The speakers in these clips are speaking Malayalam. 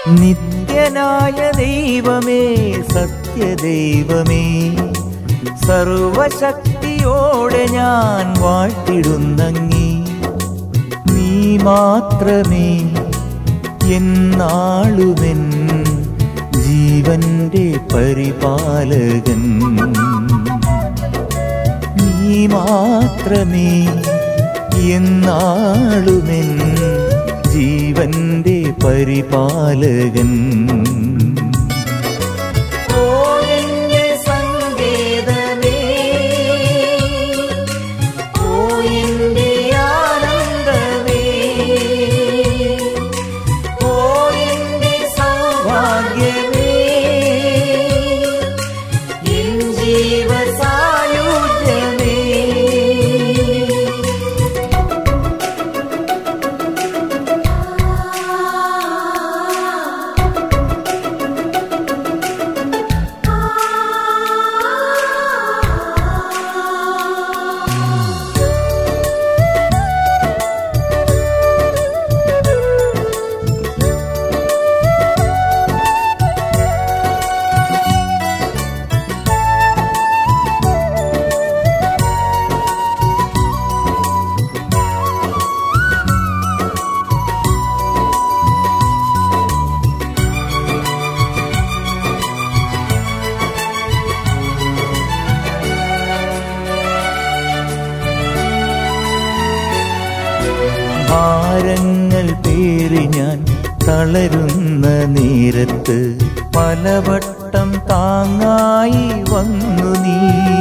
നിത്യനായ ദൈവമേ സത്യദൈവമേ സർവശക്തിയോടെ ഞാൻ വാഴ്ത്തിടുന്നങ്ങി നീ മാത്രമേ എന്നാളുമെൻ ജീവന്റെ പരിപാലകൻ നീ മാത്രമേ എന്നാളുമെൻ ജീവന്റെ പരിപാലകൻ ഓ എന്റെ സങ്കേതമേ ഓ എന്റെ ആനന്ദമേ ഓ എന്റെ സൗഭാഗ്യമേ എൻ ജീവസായുജ്യമേ ഭാരങ്ങൾ പേറി ഞാൻ തളരുന്ന നേരത്ത് പലവട്ടം താങ്ങായി വന്നു നീ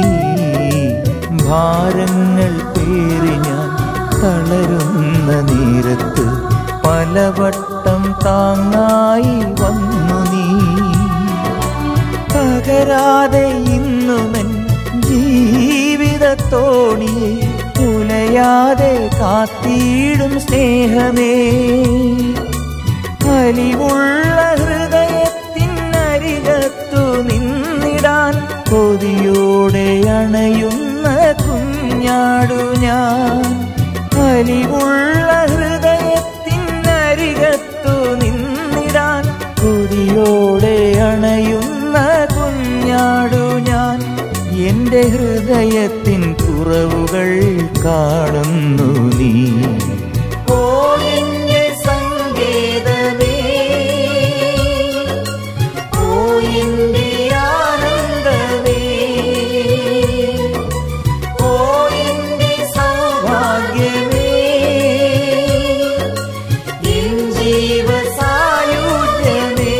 ഭാരങ്ങൾ പേറി ഞാൻ തളരുന്ന നേരത്ത് പലവട്ടം താങ്ങായി വന്നു നീ തകരാതെ ഇന്നുമൻ ജീവിതത്തോണിയെ ഉലയാതെ കാത്തിടും സ്നേഹമേ അലിവുള്ള ഹൃദയത്തിനരികത്തു നിന്നിടാൻ കൊതിയോടെ അണയുന്ന കുഞ്ഞാടു ഞാൻ അലിവുള്ള ഹൃദയത്തിനരികത്തു നിന്നിടാൻ കൊതിയോടെ അണയുന്ന കുഞ്ഞാടു ഞാൻ എന്റെ ഹൃദയത്തിൻ കുറവുകൾ കാണുന്നു നീ ഓ എന്റെ സങ്കേതമേ ഓ എന്റെ ആനന്ദമേ ഓ എന്റെ സൗഭാഗ്യമേ എൻ ജീവസായുജ്യമേ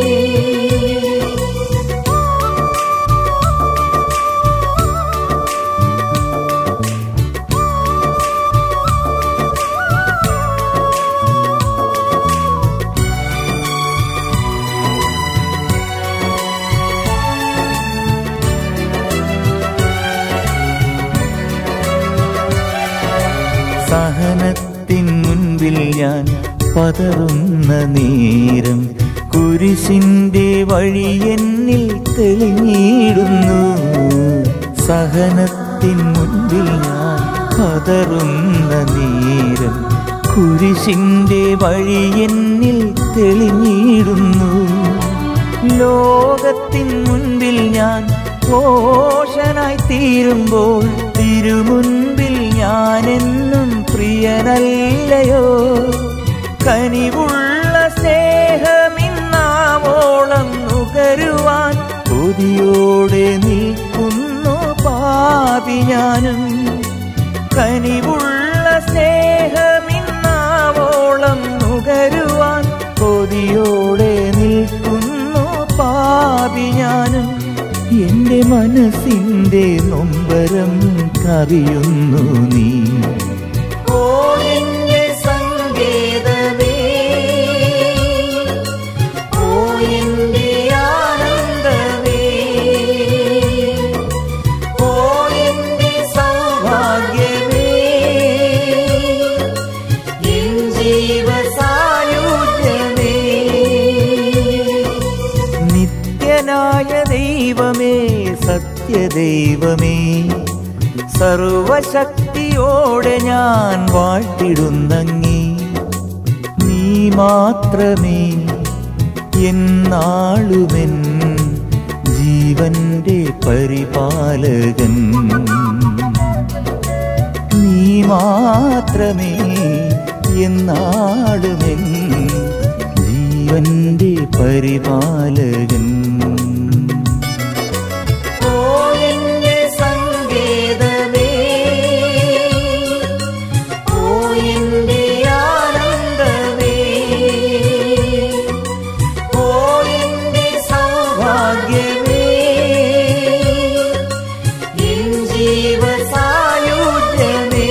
സഹനത്തിൻ മുൻപിൽ ഞാൻ പതറുന്ന നേരം കുരിശിന്റെ വഴി എന്നിൽ തെളിഞ്ഞിടുന്നു സഹനത്തിൻ മുൻപിൽ ഞാൻ പതറുന്ന നേരം കുരിശിന്റെ വഴി എന്നിൽ തെളിഞ്ഞിടുന്നു ലോകത്തിൻ മുൻപിൽ ഞാൻ ഘോഷനായി തീരുമ്പോൾ തിരുമുൻപിൽ ഞാനെന്നും പ്രിയനല്ലയോ കനിവുള്ള സ്നേഹമിന്നാവോളം നുകരുവാൻ കൊതിയോടെ നിൽക്കുന്നു പാപി ഞാനും കനിവുള്ള സ്നേഹമിന്നാവോളം നുകരുവാൻ കൊതിയോടെ നിൽക്കുന്നു പാപി ഞാനും എന്റെ മനസ്സിന്റെ നൊമ്പരം കറിയുന്നു നീ ഓ എന്റെ സങ്കേതമേ ഓ എന്റെ ആനന്ദമേ ഓ എന്റെ സൗഭാഗ്യമേ എൻ ജീവസായുജ്യമേ നിത്യനായ ദൈവമേ സത്യദൈവമേ സർവശക്തിയോടെ ഞാൻ വാഴ്ത്തിടുന്നങ്ങി നീ മാത്രമേ എന്നാളുമെൻ ജീവന്റെ പരിപാലകൻ നീ മാത്രമേ എന്നാളുമെൻ ജീവന്റെ പരിപാലകൻ ഓ എന്റെ സങ്കേതമേ ഓ എന്റെ ആനന്ദമേ ഓ എന്റെ സൗഭാഗ്യമേ എൻ ജീവസായുജ്യമേ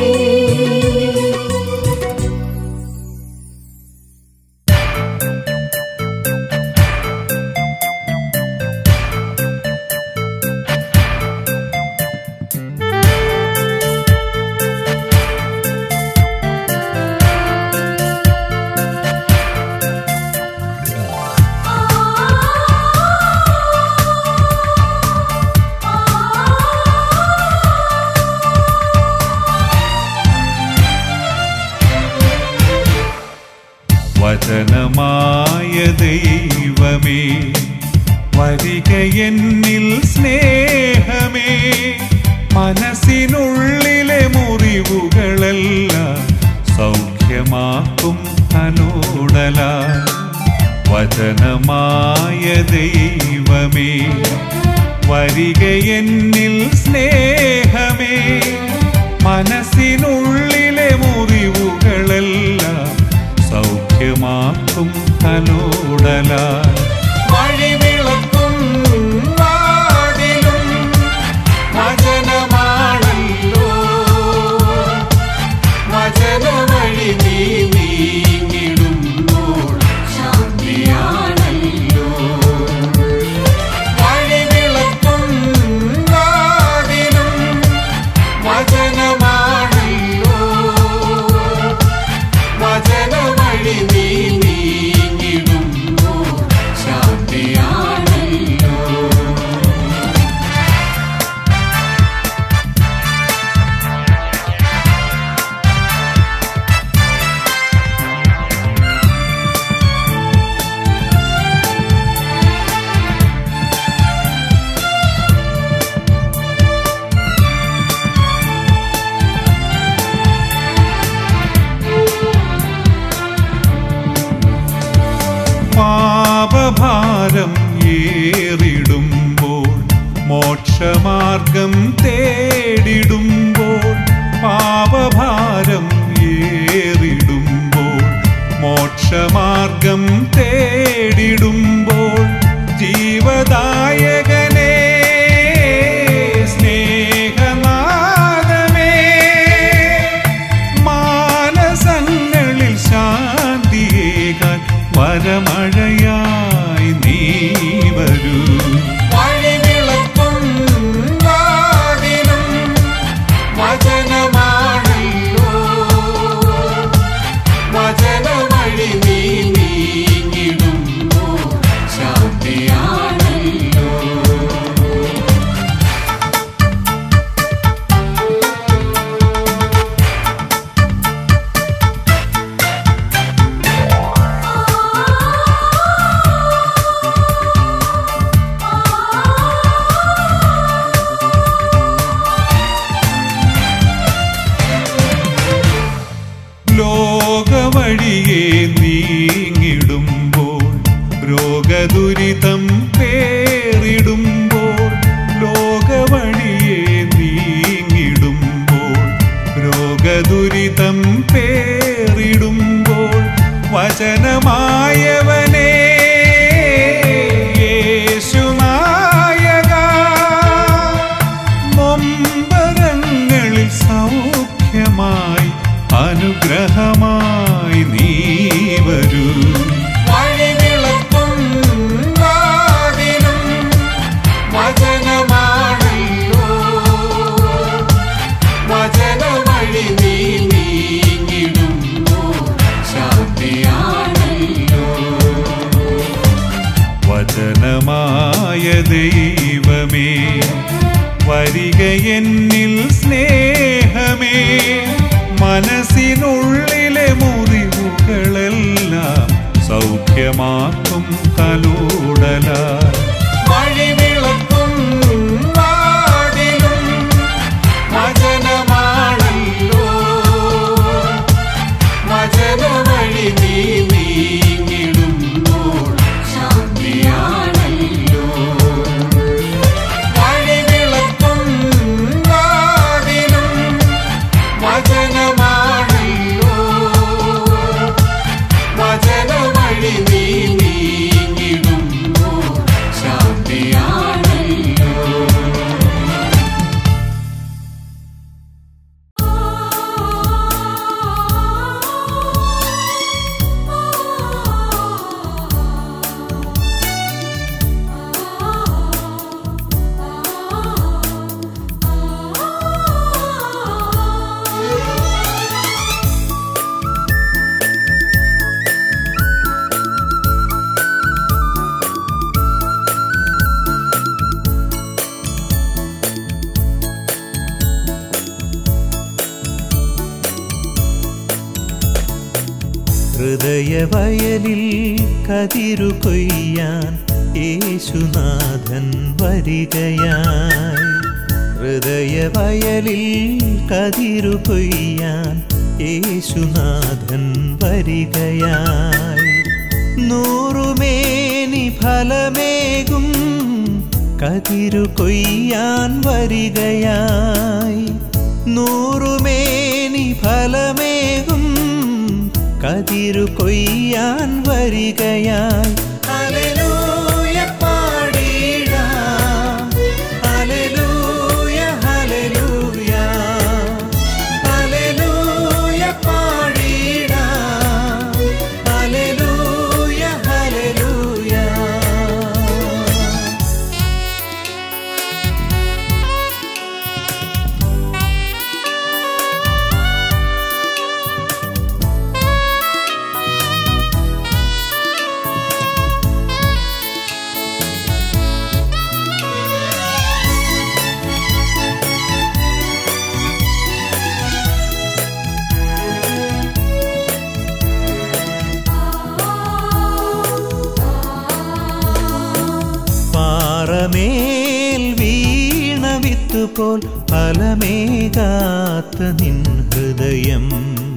വചനമായ ദൈവമേ വരിക എന്നിൽ സ്നേഹമേ മനസ്സിനുള്ളിലെ മുറിവുകളെല്ലാം സൗഖ്യമാക്കും തലോടല വചനമായ ദൈവമേ വരിക എന്നിൽ സ്നേഹമേ മനസ്സിനുള്ളിലെ മുറിവുകളെല്ലാം സൗഖ്യമാക്കും തലോടല വഴിവിളക്കും വാതിലും വചനമാണല്ലോ വചനവഴി നീ നീങ്ങിടുമ്പോൾ ശാന്തിയാണല്ലോ വഴിവിളക്കും വാതിലും വചനമാണല്ലോ വചനവഴി നീ നീങ്ങിടുമ്പോൾ ശാന്തിയാണല്ലോ പാപഭാരം ഏറിടുമ്പോൾ മോക്ഷമാർഗം തേടിടുമ്പോൾ പാപഭാരം ഏറിടുമ്പോൾ മോക്ഷമാർഗം തേടിടുമ്പോൾ ജീവദായകനേ സ്നേഹനാദമേ മാനസങ്ങളിൽ ശാന്തിയേകാൻ വരമഴയായി നീ വരൂ വഴിവിളക്കും വാതിലും വചനമാണല്ലോ വചനവഴി നീ നീങ്ങിടുമ്പോൾ ശാന്തിയാണല്ലോ ലോകവഴിയെ നീങ്ങിടുമ്പോൾ രോഗദുരിതം പേറിടുമ്പോൾ ലോകവഴിയെ നീങ്ങിടുമ്പോൾ രോഗദുരിതം പേറിടുമ്പോൾ വചനമായവനേ യേശുനായക നൊമ്പരങ്ങളിൽ സൗഖ്യമായി അനുഗ്രഹമായി നീ വരൂ വഴിവിളക്കും വാതിലും വചനമാണല്ലോ വചനവഴി നീ നീങ്ങിടുമ്പോൾ ശാന്തിയാണല്ലോ വചനമായ ദൈവമേ വരിക എന്നിൽ സ്നേഹമേ മനസ്സിനുള്ളിലെ മുറിവുകളെല്ലാം സൗഖ്യമാക്കും കലൂടലാൽ വഴിവിളക്കും വാതിലും വചനമാണല്ലോ വചന വഴി നീ നീങ്ങിടുമ്പോൾ ശാന്തിയാണല്ലോ വഴിവിളക്കും വാതിലും വചനമാണല്ലോ വചന വഴി നീ നീങ്ങിടുമ്പോൾ ശാന്തിയാണല്ലോ ഹൃദയവയലിൽ കതിരു കൊയ്യാൻ യേശുനാഥൻ വരികയായി ഹൃദയവയലിൽ കതിരു കൊയ്യാൻ യേശുനാഥൻ വരികയായി നൂറുമേനി ഫലമേകും കതിരു കൊയ്യാൻ വരികയായി നൂറുമേനി ഫലമേകും കതിരു കൊയ്യാൻ വരികയായി ഹല്ലേലൂയ പാടിടാം ഹല്ലേലൂയ ഹല്ലേലൂയ ഹല്ലേലൂയ പാടിടാം ഹല്ലേലൂയ ഹല്ലേലൂയ പാറമേൽ വീണ വിത്തുപോൽ ഫലമേകാത്ത നിൻ ഹൃദയം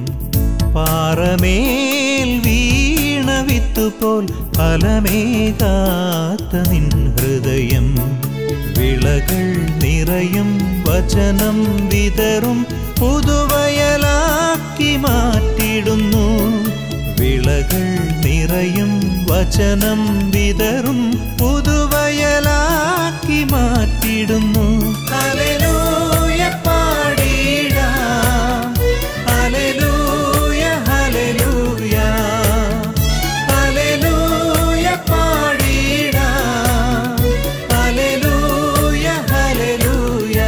പാറമേൽ വീണ വിത്തുപോൽ ഫലമേകാത്ത നിൻ ഹൃദയം വിളകൾ നിറയും വചനം വിതറും പുതുവയലാക്കി മാറ്റിടുന്നു വിളകൾ നിറയും വചനം വിതറും പുതുവയലാക്കി മാറ്റിടുന്നു ഹല്ലേലൂയ പാടിടാം ഹല്ലേലൂയ ഹല്ലേലൂയ ഹല്ലേലൂയ പാടിടാം ഹല്ലേലൂയ ഹല്ലേലൂയ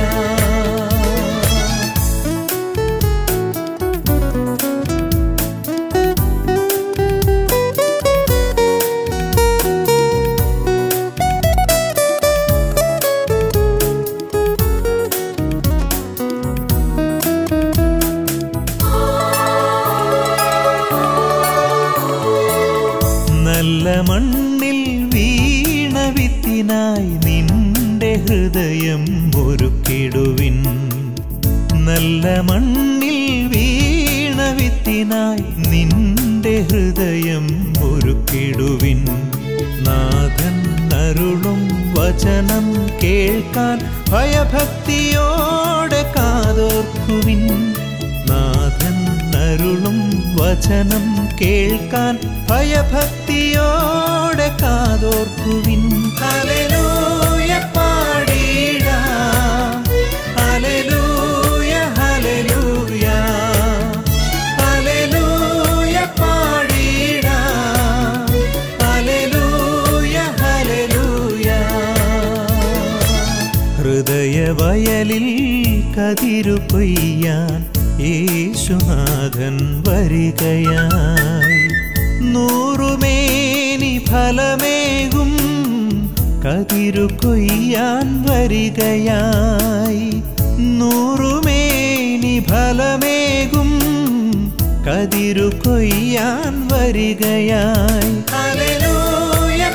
നല്ല മണ്ണിൽ വീണ വിത്തിനായി നിന്റെ ഹൃദയം ഒരുക്കിടുവിൻ നല്ല മണ്ണിൽ വീണ വിത്തിനായി നിന്റെ ഹൃദയം ഒരുക്കിടുവിൻ നാഥൻ അരുളും വചനം കേൾക്കാൻ ഭയഭക്തിയോടെ കാതോർക്കുവിൻ നാഥൻ അരുളും വചനം കേൾക്കാൻ ഭയഭക്തിയോടെ കാതോർക്കുവിൻ ഹല്ലേലൂയ പാടിടാം ഹല്ലേലൂയ ഹല്ലേലൂയ ഹല്ലേലൂയ പാടിടാം ഹല്ലേലൂയ ഹല്ലേലൂയ ഹൃദയവയലിൽ കതിരു കൊയ്യാൻ യേശുനാഥൻ വരികയായി നൂറുമേനി ഫലമേകും കതിരു കൊയ്യാൻ വരികയായി നൂറുമേനി ഫലമേകും കതിരു കൊയ്യാൻ വരികയായി ഹല്ലേലൂയ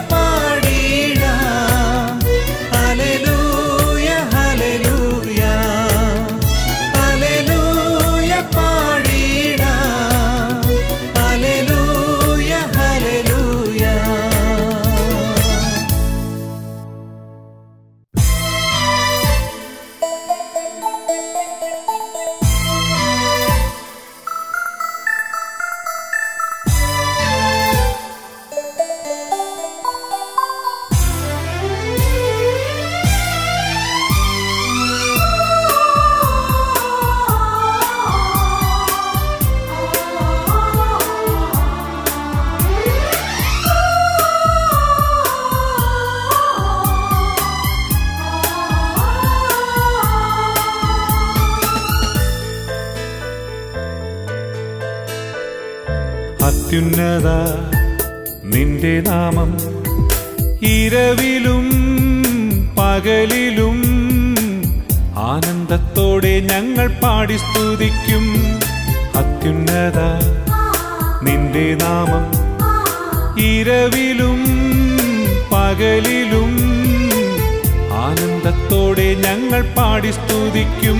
അത്യുന്നത നിന്റെ നാമം ഇരവിലും പകലിലും ആനന്ദത്തോടെ ഞങ്ങൾ പാടി സ്തുതിക്കും അത്യുന്നത നിന്റെ നാമം ഇരവിലും പകലിലും ആനന്ദത്തോടെ ഞങ്ങൾ പാടി സ്തുതിക്കും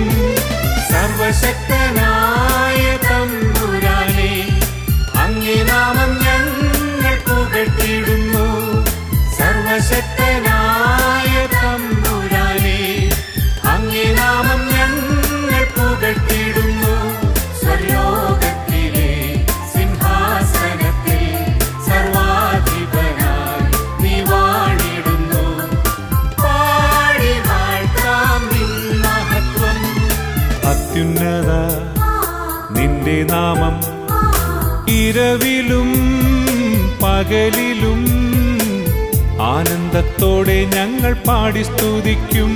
സർവശക്തനായ തമ്പുരാനെ അങ്ങേ നാമം ഞങ്ങൾ പുകട്ടിടുന്നു സർവശക്തനായ തമ്പുരാനെ അങ്ങേ നാമം ഞങ്ങൾ പുകട്ടിടുന്നു സ്വർലോകത്തിലെ സിംഹാസനത്തിൽ സർവാധിപനായി നീ വാണിടുന്നു പാടി വാഴ്ത്താം നിൻ മഹത്വം അത്യുന്നത നിന്റെ നാമം ഇരവിലും പകലിലും ആനന്ദത്തോടെ ഞങ്ങൾ പാടി സ്തുതിക്കും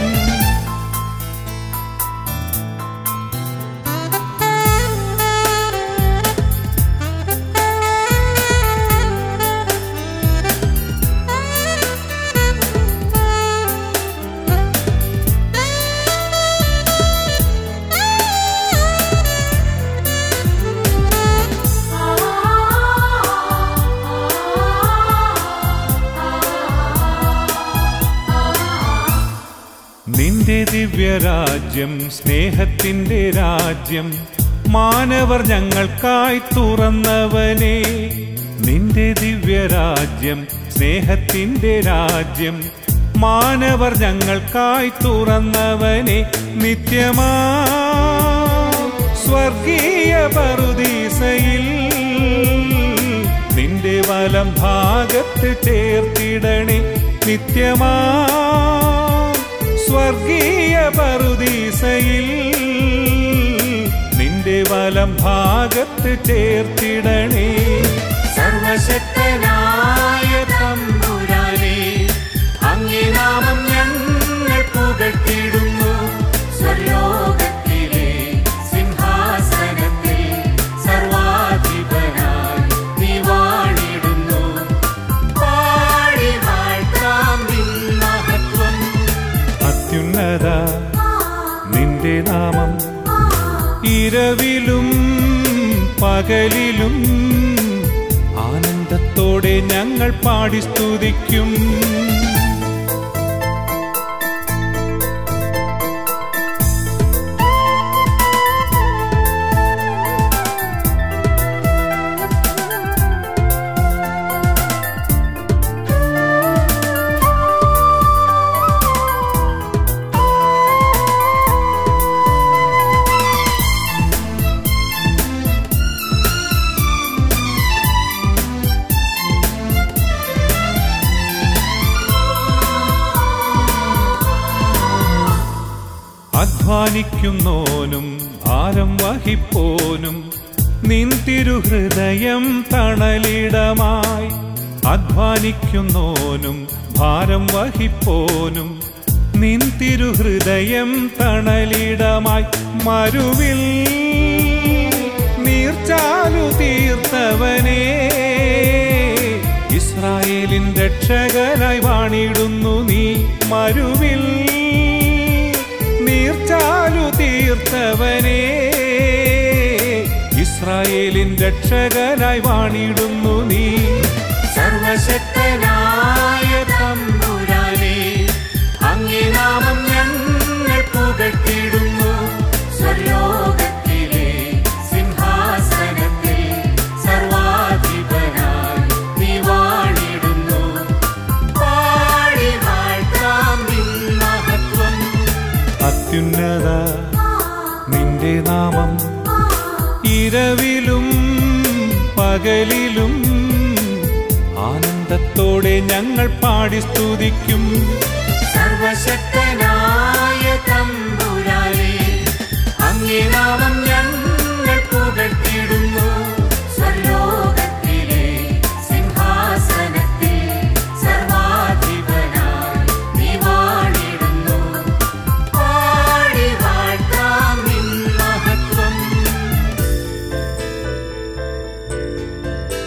നിന്റെ ദിവ്യരാജ്യം സ്നേഹത്തിന്റെ രാജ്യം മാനവർ ഞങ്ങൾക്കായി തുറന്നവനെ നിന്റെ ദിവ്യരാജ്യം സ്നേഹത്തിന്റെ രാജ്യം മാനവർ ഞങ്ങൾക്കായി തുറന്നവനെ നിത്യമാ സ്വർഗീയ പറുദീസയിൽ നിന്റെ വലം ഭാഗത്ത് ചേർത്തിടണേ നിത്യമാ സ്വർഗീയ പറുദീസയിൽ നിന്റെ വലം ഭാഗത്ത് ചേർത്തിടണേ സർവശക്തനായ തമ്പുരാനെ അങ്ങേ നാമം ഞങ്ങൾ പുകട്ടിടുന്നു സ്വർലോകത്തിലെ സിംഹാസനത്തിൽ സർവാധിപനായി നീ വാണിടുന്നു പാടി വാഴ്ത്താം നിൻ മഹത്വം അത്യുന്നത നിന്റെ നാമം ഇരവിലും പകലിലും ആനന്ദത്തോടെ ഞങ്ങൾ പാടി സ്തുതിക്കും അധ്വാനിക്കുന്നോനും ഭാരം വഹിപ്പോനും നിൻ തിരുഹൃദയം തണലിടമായി അധ്വാനിക്കുന്നോനും ഭാരം വഹിപ്പോനും നിൻ തിരുഹൃദയം തണലിടമായി മരുവിൽ നീർച്ചാലു തീർത്തവനേ ഇസ്രായേലിൻ രക്ഷകനായി വാണിടുന്നു നീ മരുവിൽ നീർച്ചാലു തീർത്തവനേ ഇസ്രായേലിൻ രക്ഷകനായി വാണിടുന്നു നീ സർവശക്തനായ തമ്പുരാനെ അങ്ങേ നാമം ഞങ്ങൾ പുകട്ടിടുന്നു സ്വർലോകത്തിലെ സിംഹാസനത്തിൽ സർവാധിപനായി നീ വാണിടുന്നു പാടി വാഴ്ത്താം നിൻ മഹത്വം അത്യുന്നത നിന്റെ നാമം ഇരവിലും പകലിലും ആനന്ദത്തോടെ ഞങ്ങൾ പാടി സ്തുതിക്കും സർവശക്തനായ തമ്പുരാനെ അങ്ങേ നാമം ഞങ്ങൾ പുകട്ടിടുന്നു സ്വർലോകത്തിലെ സിംഹാസനത്തിൽ സർവാധിപനായി നീ വാണിടുന്നു പാടി വാഴ്ത്താം നിൻ മഹത്വം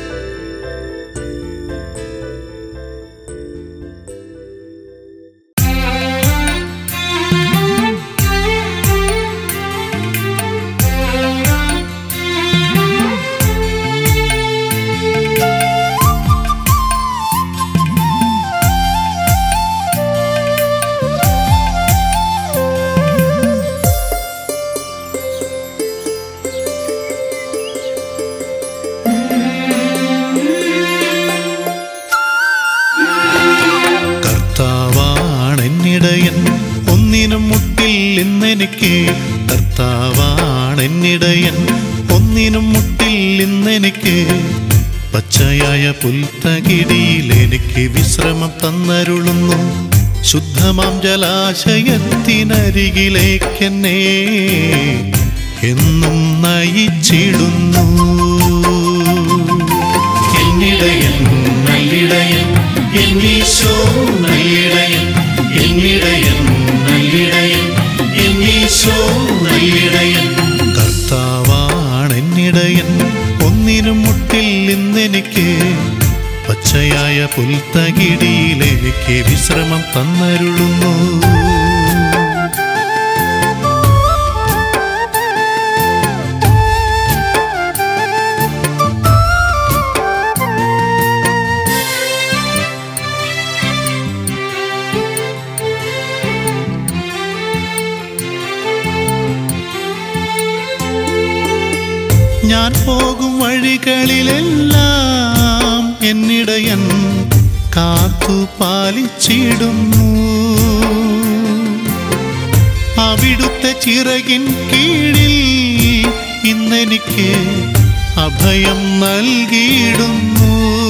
കർത്താവാണെന്നിടയൻ ഒന്നിനും മുട്ടിൽ ഇന്നെനിക്ക് പച്ചയായ പുൽത്തകിടിയിൽ എനിക്ക് വിശ്രമം തന്നരുളുന്നു ശുദ്ധമാം ജലാശയത്തിനരികിലേക്കെന്നെ എന്നും നയിച്ചിടുന്നു എന്നിടയൻ നല്ലിടയൻ എന്നീശോ നല്ലിടയൻ എന്നിടയൻ നല്ലിടയൻ എന്നീശോ നല്ലിടയൻ കർത്താവാണെന്നിടയൻ ഒന്നിനും മുട്ടിൽ ഇന്നെനിക്ക് പച്ചയായ പുൽത്തകിടിയിൽ എനിക്ക് വിശ്രമം തന്നരുളുന്നു ഞാൻ പോകും വഴികളിലെല്ലാം എന്നിടയൻ കാത്തു പാലിച്ചിടുന്നു അവിടുത്തെ ചിറകിൻ കീഴിൽ ഇന്നെനിക്ക് അഭയം നൽകിയിടുന്നു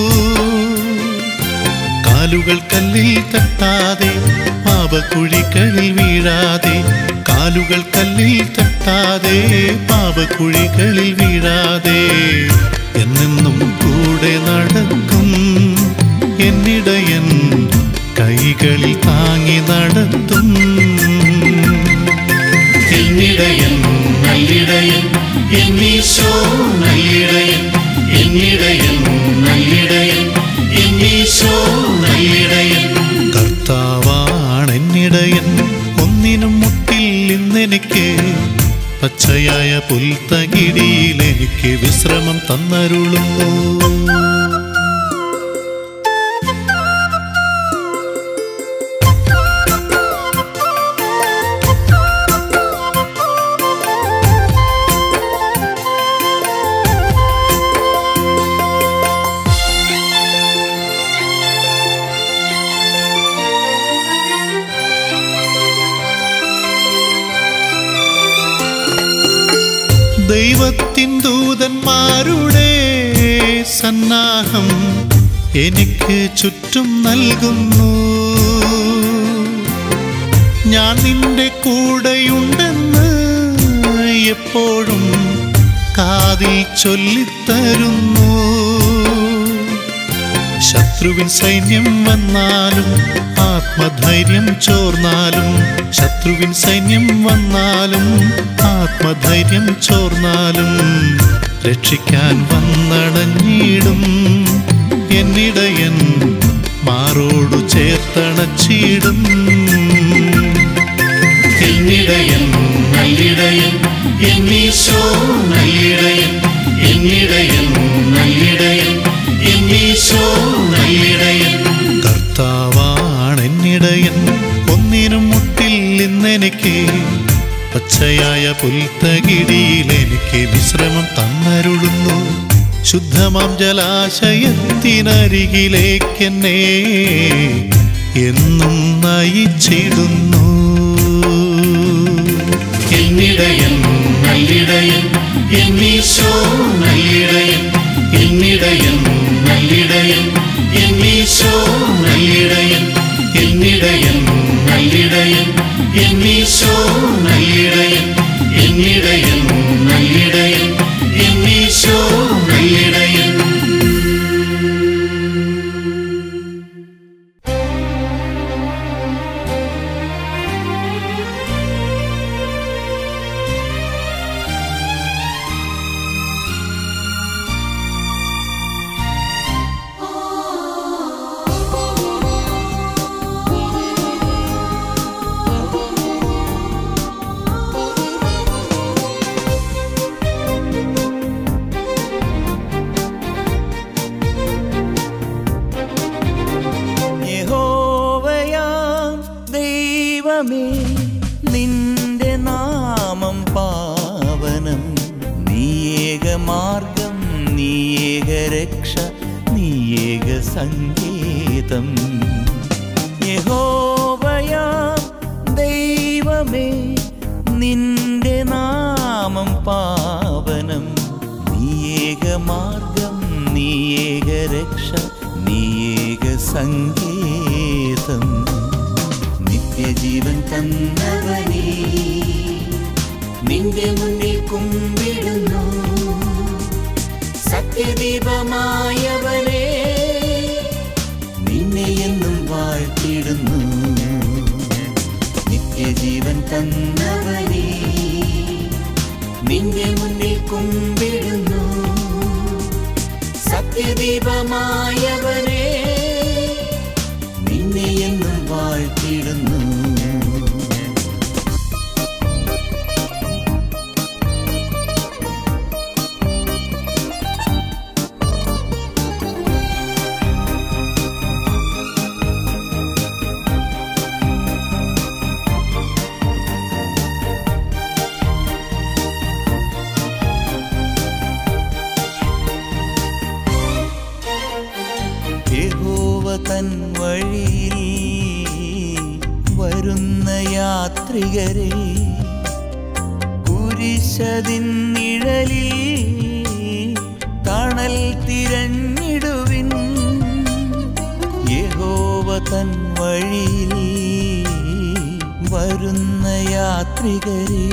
കാലുകൾ കല്ലിൽ തട്ടാതെ പാപക്കുഴികളിൽ വീഴാതെ കാലുകൾ കല്ലിൽ തട്ടാതെ പാപക്കുഴികളിൽ വീഴാതെ എന്നെന്നും കൂടെ നടക്കും എന്നിടയൻ കൈകളിൽ താങ്ങി നടത്തും എന്നിടയൻ നല്ലിടയൻ എന്നീശോ നല്ലിടയൻ എന്നിടയൻ നല്ലിടയൻ എന്നീശോ നല്ലിടയൻ കർത്താവാണെന്നിടയൻ ഒന്നിനും മുട്ടിൽ ഇന്നെനിക്ക് പച്ചയായ പുൽത്തകിടിയിൽ എനിക്ക് വിശ്രമം തന്നരുളുന്നു ദൈവത്തിൻ ദൂതന്മാരുടെ സന്നാഹം എനിക്ക് ചുറ്റും നൽകുന്നു ഞാൻ നിന്റെ കൂടെയുണ്ടെന്ന് എപ്പോഴും കാതിൽ ചൊല്ലിത്തരുന്നു ശത്രുവിൻ സൈന്യം വന്നാലും ആത്മധൈര്യം ചോർന്നാലും ശത്രുവിൻ സൈന്യം വന്നാലും ആത്മധൈര്യം ചോർന്നാലും രക്ഷിക്കാൻ വന്നടഞ്ഞിടും എന്നിടയൻ മാറോടു ചേർത്തണച്ചിടും എന്നിടയൻ നല്ലിടയൻ എന്നീശോ നല്ലിടയൻ എന്നിടയൻ നല്ലിടയൻ എന്നീശോ നല്ലിടയൻ കർത്താവാണെന്നിടയൻ ഒന്നിനും മുട്ടിൽ ഇന്നെനിക്ക് പച്ചയായ പുൽത്തകിടിയിൽ എനിക്ക് വിശ്രമം തന്നരുളുന്നു ശുദ്ധമാം ജലാശയത്തിനരികിലേക്കെന്നെ എന്നും നയിച്ചിടുന്നു എന്നിടയൻ നല്ലിടയൻ എന്നീശോ നല്ലിടയൻ എന്നിടയൻ നല്ലിടയൻ എന്നീശോ നല്ലിടയൻ എന്നിടയൻ നല്ലിടയൻ എന്നീശോ നല്ലിടയൻ എന്നിടയൻ നല്ലിടയൻ എന്നീശോ നല്ലിടയൻ യഹോവയാം ദൈവമേ നിന്റെ നാമം പാവനം നീയേക മാർഗം നീയേക രക്ഷ നീയേക സങ്കേതം യഹോവയാം ദൈവമേ നിന്റെ നാമം നാമം പാവനം നീയേക മാർഗം നീയേക രക്ഷ നീയേക സങ്കേതം നിത്യജീവൻ തന്നവനേ നിന്റെ മുന്നിൽ കുമ്പിടുന്നു സത്യദീപമായവനെ നിന്നെ എന്നും വാഴ്ത്തിടുന്നു നിത്യജീവൻ തന്നവനെ നിന്റെ മുന്നിൽ കുമ്പിടുന്നു സത്യദീപമായവനെ നിന്നെ എന്നും വാഴ്ത്തിടുന്നു യഹോവ തൻ വഴിയിൽ വരുന്ന യാത്രികരെ കുരിശതിൻ നിഴലിൽ തണൽ തിരഞ്ഞിടുവിൻ യഹോവ തൻ വഴിയിൽ വരുന്ന യാത്രികരെ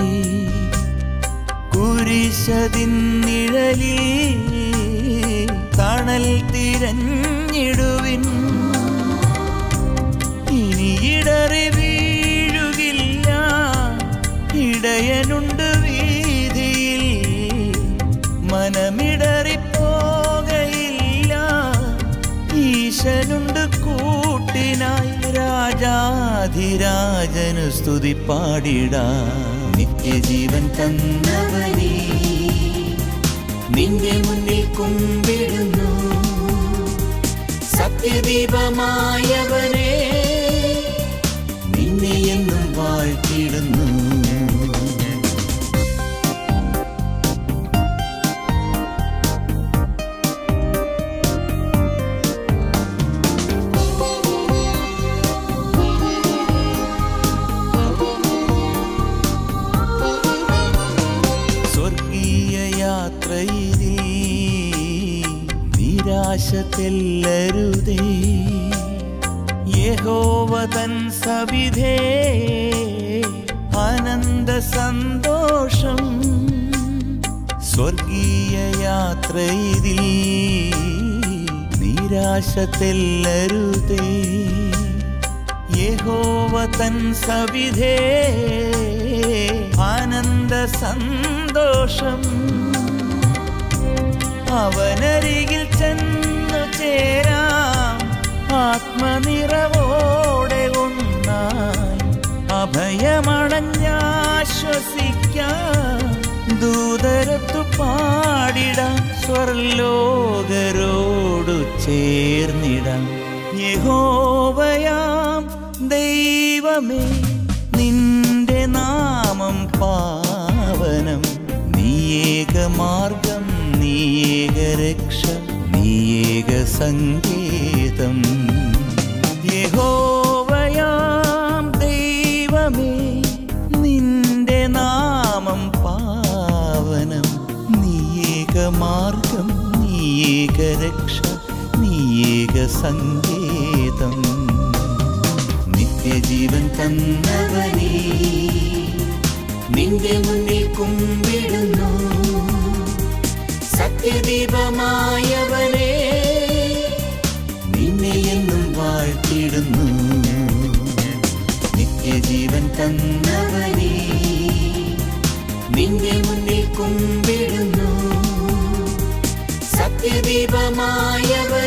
കുരിശതിൻ നിഴലിൽ തണൽ തിരഞ്ഞിടുവിൻ ഇനി ഇടറി വീഴുകില്ല ഇടയനുണ്ട് വീതിയിൽ മനമിടറി പോകയില്ല ഈശനുണ്ട് കൂട്ടിനായി രാജാധിരാജനു സ്തുതി പാടിടാ നിത്യജീവൻ തന്നവനേ നിന്റെ മുന്നിൽ കുമ്പിടുന്നു സത്യദീപമായവനെ നിന്നെ എന്നും വാഴ്ത്തിടുന്നു സ്വർഗീയ യാത്രയിലേ നിരാശ തെല്ലരുതേ യഹോവ തൻ സവിധേ ആനന്ദ സന്തോഷം സ്വർഗീയ യാത്രയിതിൽ നിരാശ തെല്ലരുതേ യഹോവ തൻ സവിധേ ആനന്ദ സന്തോഷം അവനരികിൽ ചെന്നു ചേരാം ആത്മനിറവോടെ ഒന്നായി അഭയമണഞ്ഞാശ്വസിക്കാം ദൂതരത്തു പാടിടാം സ്വർലോകരോടു ചേർന്നിടാം യഹോവയാം ദൈവമേ നിന്റെ നാമം പാവനം നീയേക മാർഗം നീയേക രക്ഷ നീയേക സങ്കേതം യഹോവയാം ദൈവമേ നിന്റെ നാമം പാവനം നീയേക മാർഗം നീയേക രക്ഷ നീയേക സങ്കേതം നിത്യജീവൻ തന്നവനേ നിന്റെ മുന്നിൽ കുമ്പിടുന്നു സത്യദീപമായവനെ നിന്നെ എന്നും വാഴ്ത്തിടുന്നു നിത്യജീവൻ തന്നവനേ നിന്റെ മുന്നിൽ കുമ്പിടുന്നു സത്യദീപമായവനെ